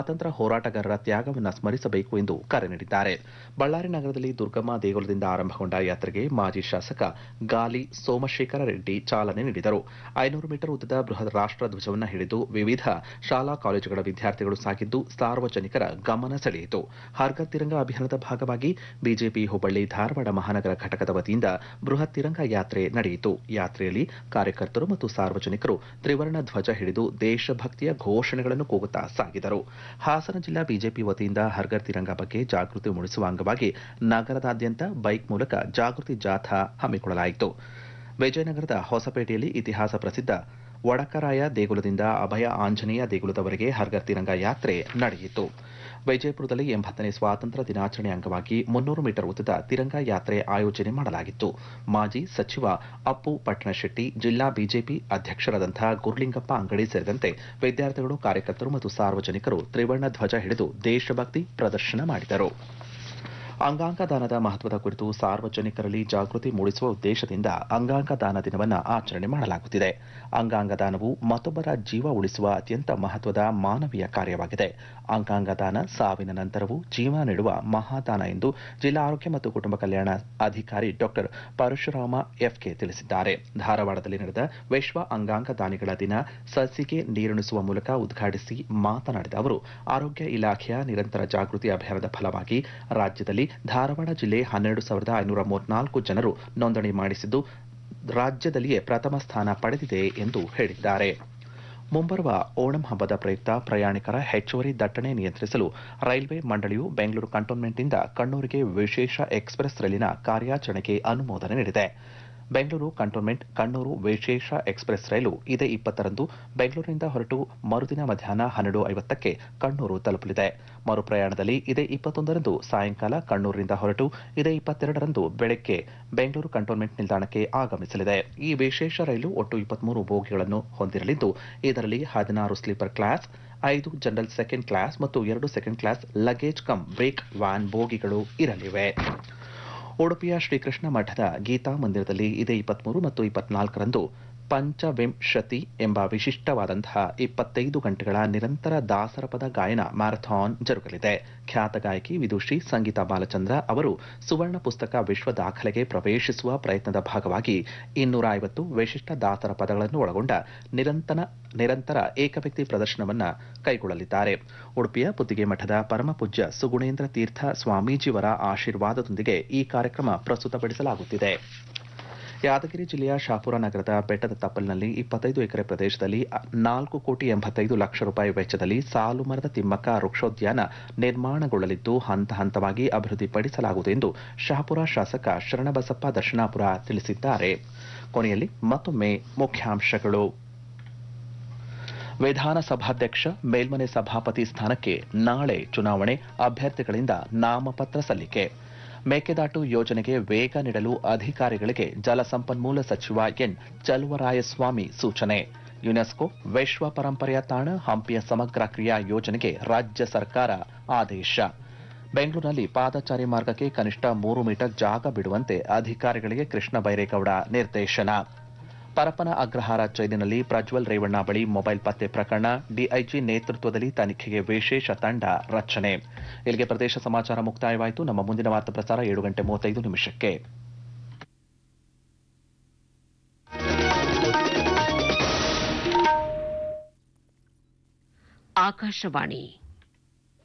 ಸ್ವಾತಂತ್ರ್ಯ ಹೋರಾಟಗಾರರ ತ್ಯಾಗವನ್ನು ಸ್ಮರಿಸಬೇಕು ಎಂದು ಕರೆ ನೀಡಿದ್ದಾರೆ ಬಳ್ಳಾರಿ ನಗರದಲ್ಲಿ ದುರ್ಗಮ್ಮ ದೇಗುಲದಿಂದ ಆರಂಭಗೊಂಡ ಯಾತ್ರೆಗೆ ಮಾಜಿ ಶಾಸಕ ಗಾಲಿ ಸೋಮಶೇಖರ ರೆಡ್ಡಿ ಚಾಲನೆ ನೀಡಿದರು ಐನೂರು ಮೀಟರ್ ಉದ್ದದ ಬೃಹತ್ ರಾಷ್ಟ್ರ ಧ್ವಜವನ್ನು ಹಿಡಿದು ವಿವಿಧ ಶಾಲಾ ಕಾಲೇಜುಗಳ ವಿದ್ಯಾರ್ಥಿಗಳು ಸಾಗಿದ್ದು ಸಾರ್ವಜನಿಕರ ಗಮನ ಸೆಳೆಯಿತು ಹರ್ಗರ್ ತಿರಂಗ ಅಭಿಯಾನದ ಭಾಗವಾಗಿ ಬಿಜೆಪಿ ಹುಬ್ಬಳ್ಳಿ ಧಾರವಾಡ ಮಹಾನಗರ ಘಟಕದ ವತಿಯಿಂದ ಬೃಹತ್ ತಿರಂಗ ಯಾತ್ರೆ ನಡೆಯಿತು ಯಾತ್ರೆಯಲ್ಲಿ ಕಾರ್ಯಕರ್ತರು ಮತ್ತು ಸಾರ್ವಜನಿಕರು ತ್ರಿವರ್ಣ ಧ್ವಜ ಹಿಡಿದು ದೇಶಭಕ್ತಿಯ ಘೋಷಣೆಗಳನ್ನು ಕೂಗುತ್ತಾ ಸಾಗಿದರು ಹಾಸನ ಜಿಲ್ಲಾ ಬಿಜೆಪಿ ವತಿಯಿಂದ ಹರ್ಗರ್ ತಿರಂಗ ಬಗ್ಗೆ ಜಾಗೃತಿ ಮೂಡಿಸುವ ಅಂಗವಾಗಿ ನಗರದಾದ್ಯಂತ ಬೈಕ್ ಮೂಲಕ ಜಾಗೃತಿ ಜಾಥಾ ಹಮ್ಮಿಕೊಳ್ಳಲಾಯಿತು ವಿಜಯನಗರದ ಹೊಸಪೇಟೆಯಲ್ಲಿ ಇತಿಹಾಸ ಪ್ರಸಿದ್ಧ ವಡಕರಾಯ ದೇಗುಲದಿಂದ ಅಭಯ ಆಂಜನೇಯ ದೇಗುಲದವರೆಗೆ ಹರ್ಗರ್ ತಿರಂಗ ಯಾತ್ರೆ ನಡೆಯಿತು ವಿಜಯಪುರದಲ್ಲಿ ಎಂಬತ್ತನೇ ಸ್ವಾತಂತ್ರ್ಯ ದಿನಾಚರಣೆ ಅಂಗವಾಗಿ ಮುನ್ನೂರು ಮೀಟರ್ ಉದ್ದದ ತಿರಂಗ ಯಾತ್ರೆ ಆಯೋಜನೆ ಮಾಡಲಾಗಿತ್ತು ಮಾಜಿ ಸಚಿವ ಅಪ್ಪು ಪಟ್ಟಣಶೆಟ್ಟಿ ಜಿಲ್ಲಾ ಬಿಜೆಪಿ ಅಧ್ಯಕ್ಷರಾದಂತಹ ಗುರುಲಿಂಗಪ್ಪ ಅಂಗಡಿ ಸೇರಿದಂತೆ ವಿದ್ಯಾರ್ಥಿಗಳು ಕಾರ್ಯಕರ್ತರು ಮತ್ತು ಸಾರ್ವಜನಿಕರು ತ್ರಿವರ್ಣ ಧ್ವಜ ಹಿಡಿದು ದೇಶಭಕ್ತಿ ಪ್ರದರ್ಶನ ಮಾಡಿದರು ಅಂಗಾಂಗ ದಾನದ ಮಹತ್ವದ ಕುರಿತು ಸಾರ್ವಜನಿಕರಲ್ಲಿ ಜಾಗೃತಿ ಮೂಡಿಸುವ ಉದ್ದೇಶದಿಂದ ಅಂಗಾಂಗ ದಾನ ದಿನವನ್ನು ಆಚರಣೆ ಮಾಡಲಾಗುತ್ತಿದೆ ಅಂಗಾಂಗ ದಾನವು ಮತ್ತೊಬ್ಬರ ಜೀವ ಉಳಿಸುವ ಅತ್ಯಂತ ಮಹತ್ವದ ಮಾನವೀಯ ಕಾರ್ಯವಾಗಿದೆ ಅಂಗಾಂಗ ದಾನ ಸಾವಿನ ನಂತರವೂ ಜೀವ ನೀಡುವ ಮಹಾದಾನ ಎಂದು ಜಿಲ್ಲಾ ಆರೋಗ್ಯ ಮತ್ತು ಕುಟುಂಬ ಕಲ್ಯಾಣ ಅಧಿಕಾರಿ ಡಾಕ್ಟರ್ ಪರಶುರಾಮ ಎಫ್ಕೆ ತಿಳಿಸಿದ್ದಾರೆ ಧಾರವಾಡದಲ್ಲಿ ನಡೆದ ವಿಶ್ವ ಅಂಗಾಂಗ ದಾನಿಗಳ ದಿನ ಸಸಿಗೆ ನೀರುಣಿಸುವ ಮೂಲಕ ಉದ್ಘಾಟಿಸಿ ಮಾತನಾಡಿದ ಅವರು ಆರೋಗ್ಯ ಇಲಾಖೆಯ ನಿರಂತರ ಜಾಗೃತಿ ಅಭಿಯಾನದ ಫಲವಾಗಿ ರಾಜ್ಯದಲ್ಲಿ ಧಾರವಾಡ ಜಿಲ್ಲೆ ಹನ್ನೆರಡು ಸಾವಿರದ ಐನೂರ ಮೂವತ್ನಾಲ್ಕು ಜನರು ನೋಂದಣಿ ಮಾಡಿಸಿದ್ದು ರಾಜ್ಯದಲ್ಲಿಯೇ ಪ್ರಥಮ ಸ್ಥಾನ ಪಡೆದಿದೆ ಎಂದು ಹೇಳಿದ್ದಾರೆ ಮುಂಬರುವ ಓಣಂ ಹಬ್ಬದ ಪ್ರಯುಕ್ತ ಪ್ರಯಾಣಿಕರ ಹೆಚ್ಚುವರಿ ದಟ್ಟಣೆ ನಿಯಂತ್ರಿಸಲು ರೈಲ್ವೆ ಮಂಡಳಿಯು ಬೆಂಗಳೂರು ಕಂಟೋನ್ಮೆಂಟ್ನಿಂದ ಕಣ್ಣೂರಿಗೆ ವಿಶೇಷ ಎಕ್ಸ್ಪ್ರೆಸ್ ರೈಲಿನ ಕಾರ್ಯಾಚರಣೆಗೆ ಅನುಮೋದನೆ ನೀಡಿದೆ ಬೆಂಗಳೂರು ಕಂಟೋನ್ಮೆಂಟ್ ಕಣ್ಣೂರು ವಿಶೇಷ ಎಕ್ಸ್ಪ್ರೆಸ್ ರೈಲು ಇದೇ ಇಪ್ಪತ್ತರಂದು ಬೆಂಗಳೂರಿನಿಂದ ಹೊರಟು ಮರುದಿನ ಮಧ್ಯಾಹ್ನ ಹನ್ನೆರಡು ಐವತ್ತಕ್ಕೆ ಕಣ್ಣೂರು ತಲುಪಲಿದೆ ಮರುಪ್ರಯಾಣದಲ್ಲಿ ಇದೇ ಇಪ್ಪತ್ತೊಂದರಂದು ಸಾಯಂಕಾಲ ಕಣ್ಣೂರಿನಿಂದ ಹೊರಟು ಇದೇ ಇಪ್ಪತ್ತೆರಡರಂದು ಬೆಳಗ್ಗೆ ಬೆಂಗಳೂರು ಕಂಟೋನ್ಮೆಂಟ್ ನಿಲ್ದಾಣಕ್ಕೆ ಆಗಮಿಸಲಿದೆ ಈ ವಿಶೇಷ ರೈಲು ಒಟ್ಟು ಇಪ್ಪತ್ಮೂರು ಬೋಗಿಗಳನ್ನು ಹೊಂದಿರಲಿದ್ದು ಇದರಲ್ಲಿ ಹದಿನಾರು ಸ್ಲೀಪರ್ ಕ್ಲಾಸ್ ಐದು ಜನರಲ್ ಸೆಕೆಂಡ್ ಕ್ಲಾಸ್ ಮತ್ತು ಎರಡು second class luggage cum brake van ಬೋಗಿಗಳು ಇರಲಿವೆ ಉಡುಪಿಯ ಶ್ರೀಕೃಷ್ಣ ಮಠದ ಗೀತಾ ಮಂದಿರದಲ್ಲಿ ಇದೇ ಇಪ್ಪತ್ಮೂರು ಮತ್ತು ಇಪ್ಪತ್ನಾಲ್ಕರಂದು ಪಂಚವಿಂಶತಿ ಎಂಬ ವಿಶಿಷ್ಟವಾದಂತಹ ಇಪ್ಪತ್ತೈದು ಗಂಟೆಗಳ ನಿರಂತರ ದಾಸರಪದ ಗಾಯನ ಮ್ಯಾರಥಾನ್ ಜರುಗಲಿದೆ ಖ್ಯಾತ ಗಾಯಕಿ ವಿದುಷಿ ಸಂಗೀತಾ ಬಾಲಚಂದ್ರ ಅವರು ಸುವರ್ಣ ಪುಸ್ತಕ ವಿಶ್ವ ದಾಖಲೆಗೆ ಪ್ರವೇಶಿಸುವ ಪ್ರಯತ್ನದ ಭಾಗವಾಗಿ ಇನ್ನೂರ ಐವತ್ತು ವಿಶಿಷ್ಟ ದಾಸರ ಪದಗಳನ್ನು ಒಳಗೊಂಡ ನಿರಂತರ ನಿರಂತರ ಏಕವ್ಯಕ್ತಿ ಪ್ರದರ್ಶನವನ್ನು ಕೈಗೊಳ್ಳಲಿದ್ದಾರೆ ಉಡುಪಿಯ ಪುತ್ತಿಗೆ ಮಠದ ಪರಮಪೂಜ್ಯ ಸುಗುಣೇಂದ್ರ ತೀರ್ಥ ಸ್ವಾಮೀಜಿಯವರ ಆಶೀರ್ವಾದದೊಂದಿಗೆ ಈ ಕಾರ್ಯಕ್ರಮ ಪ್ರಸ್ತುತಪಡಿಸಲಾಗುತ್ತಿದೆ ಯಾದಗಿರಿ ಜಿಲ್ಲೆಯ ಶಾಪುರ ನಗರದ ಬೆಟ್ಟದ ತಪ್ಪಲಿನಲ್ಲಿ ಇಪ್ಪತ್ತೈದು ಎಕರೆ ಪ್ರದೇಶದಲ್ಲಿ ನಾಲ್ಕು ಕೋಟಿ ಎಂಬತ್ತೈದು ಲಕ್ಷ ರೂಪಾಯಿ ವೆಚ್ಚದಲ್ಲಿ ಸಾಲು ಮರದ ತಿಮ್ಮಕ್ಕ ವೃಕ್ಷೋದ್ಯಾನ ನಿರ್ಮಾಣಗೊಳ್ಳಲಿದ್ದು ಹಂತ ಹಂತವಾಗಿ ಅಭಿವೃದ್ಧಿಪಡಿಸಲಾಗುವುದು ಎಂದು ಶಾಪುರ ಶಾಸಕ ಶರಣಬಸಪ್ಪ ದರ್ಶನಾಪುರ ತಿಳಿಸಿದ್ದಾರೆ ಕೊನೆಯಲ್ಲಿ ಮತ್ತೊಮ್ಮೆ ಮುಖ್ಯಾಂಶಗಳು ವಿಧಾನಸಭಾಧ್ಯಕ್ಷ ಮೇಲ್ಮನೆ ಸಭಾಪತಿ ಸ್ಥಾನಕ್ಕೆ ನಾಳೆ ಚುನಾವಣೆ ಅಭ್ಯರ್ಥಿಗಳಿಂದ ನಾಮಪತ್ರ ಸಲ್ಲಿಕೆ ಮೇಕೆದಾಟು ಯೋಜನೆಗೆ ವೇಗ ನೀಡಲು ಅಧಿಕಾರಿಗಳಿಗೆ ಜಲಸಂಪನ್ಮೂಲ ಸಚಿವ ಎನ್ ಚಲುವರಾಯಸ್ವಾಮಿ ಸೂಚನೆ ಯುನೆಸ್ಕೋ ವಿಶ್ವ ಪರಂಪರೆಯ ತಾಣ ಹಂಪಿಯ ಸಮಗ್ರ ಕ್ರಿಯಾ ಯೋಜನೆಗೆ ರಾಜ್ಯ ಸರ್ಕಾರ ಆದೇಶ ಬೆಂಗಳೂರಿನಲ್ಲಿ ಪಾದಚಾರಿ ಮಾರ್ಗಕ್ಕೆ ಕನಿಷ್ಠ ಮೂರು ಮೀಟರ್ ಜಾಗ ಬಿಡುವಂತೆ ಅಧಿಕಾರಿಗಳಿಗೆ ಕೃಷ್ಣ ಬೈರೇಗೌಡ ನಿರ್ದೇಶನ ಪರಪನ ಅಗ್ರಹಾರ ಜೈಲಿನಲ್ಲಿ ಪ್ರಜ್ವಲ್ ರೇವಣ್ಣ ಬಳಿ ಮೊಬೈಲ್ ಪತ್ತೆ ಪ್ರಕರಣ ಡಿಐಜಿ ನೇತೃತ್ವದಲ್ಲಿ ತನಿಖೆಗೆ ವಿಶೇಷ ತಂಡ ರಚನೆ ಇಲ್ಲಿಗೆ ಪ್ರದೇಶ ಸಮಾಚಾರ ಮುಕ್ತಾಯವಾಯಿತು ನಮ್ಮ ಮುಂದಿನ ವಾರ್ತಾ ಪ್ರಸಾರ ಏಳು ಗಂಟೆ ಮೂವತ್ತೈದು ನಿಮಿಷಕ್ಕೆ ಆಕಾಶವಾಣಿ